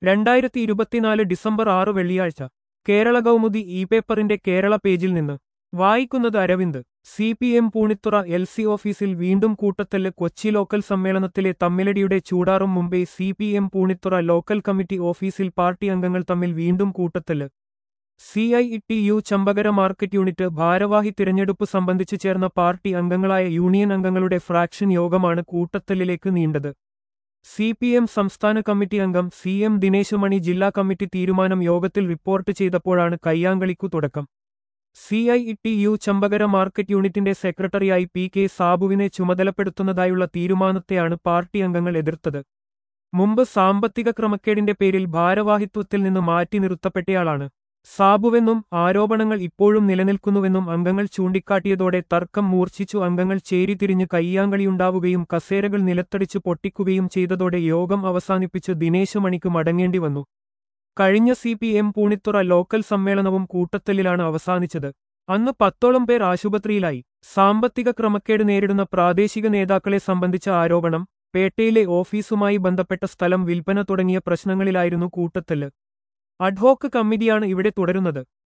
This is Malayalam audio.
രണ്ടായിരത്തി ഇരുപത്തിനാല് ഡിസംബർ ആറ് വെള്ളിയാഴ്ച കേരള കൗമുദി ഇ പേപ്പറിന്റെ കേരള പേജിൽ നിന്ന് വായിക്കുന്നത് Aravind C P M Poonithura L C ഓഫീസിൽ വീണ്ടും കൂട്ടത്തല്ല് കൊച്ചി ലോക്കൽ സമ്മേളനത്തിലെ തമ്മിലടിയുടെ ചൂടാറും മുമ്പേ C P M Poonithura local committee ഓഫീസിൽ പാർട്ടി അംഗങ്ങൾ തമ്മിൽ വീണ്ടും കൂട്ടത്തല്ല് C I T U Champakkara market unit ഭാരവാഹി തിരഞ്ഞെടുപ്പ് സംബന്ധിച്ച് ചേർന്ന പാർട്ടി അംഗങ്ങളായ യൂണിയൻ അംഗങ്ങളുടെ ഫ്രാക്ഷൻ യോഗമാണ് കൂട്ടത്തല്ലിലേക്ക് നീണ്ടത് സി പി എം സംസ്ഥാന കമ്മിറ്റി അംഗം സി എം ദിനേശ് മണി ജില്ലാ കമ്മിറ്റി തീരുമാനം യോഗത്തിൽ റിപ്പോർട്ട് ചെയ്തപ്പോഴാണ് കയ്യാങ്കളിക്കു തുടക്കം C I T U Champakkara market യൂണിറ്റിന്റെ സെക്രട്ടറിയായി പി കെ സാബുവിനെ ചുമതലപ്പെടുത്തുന്നതായുള്ള തീരുമാനത്തെയാണ് പാർട്ടി അംഗങ്ങൾ എതിർത്തത് മുമ്പ് സാമ്പത്തിക ക്രമക്കേടിന്റെ പേരിൽ ഭാരവാഹിത്വത്തിൽ നിന്ന് മാറ്റി നിർത്തപ്പെട്ടയാളാണ് സാബുവെന്നും ആരോപണങ്ങൾ ഇപ്പോഴും നിലനിൽക്കുന്നുവെന്നും അംഗങ്ങൾ ചൂണ്ടിക്കാട്ടിയതോടെ തർക്കം മൂർച്ഛിച്ചു അംഗങ്ങൾ ചേരിതിരിഞ്ഞ് കയ്യാങ്കളിയുണ്ടാവുകയും കസേരകൾ നിലത്തടിച്ചു പൊട്ടിക്കുകയും ചെയ്തതോടെ യോഗം അവസാനിപ്പിച്ച് ദിനേശ് മണിക്ക് മടങ്ങേണ്ടി വന്നു കഴിഞ്ഞ C P M Poonithura local സമ്മേളനവും കൂട്ടത്തല്ലിലാണ് അവസാനിച്ചത് അന്ന് പത്തോളം പേർ ആശുപത്രിയിലായി സാമ്പത്തിക ക്രമക്കേട് നേരിടുന്ന പ്രാദേശിക നേതാക്കളെ സംബന്ധിച്ച ആരോപണം പേട്ടയിലെ ഓഫീസുമായി ബന്ധപ്പെട്ട സ്ഥലം വിൽപ്പന തുടങ്ങിയ പ്രശ്നങ്ങളിലായിരുന്നു കൂട്ടത്തല്ല് അഡ്ഹോക്ക് കമ്മിറ്റിയാണ് ഇവിടെ തുടരുന്നത്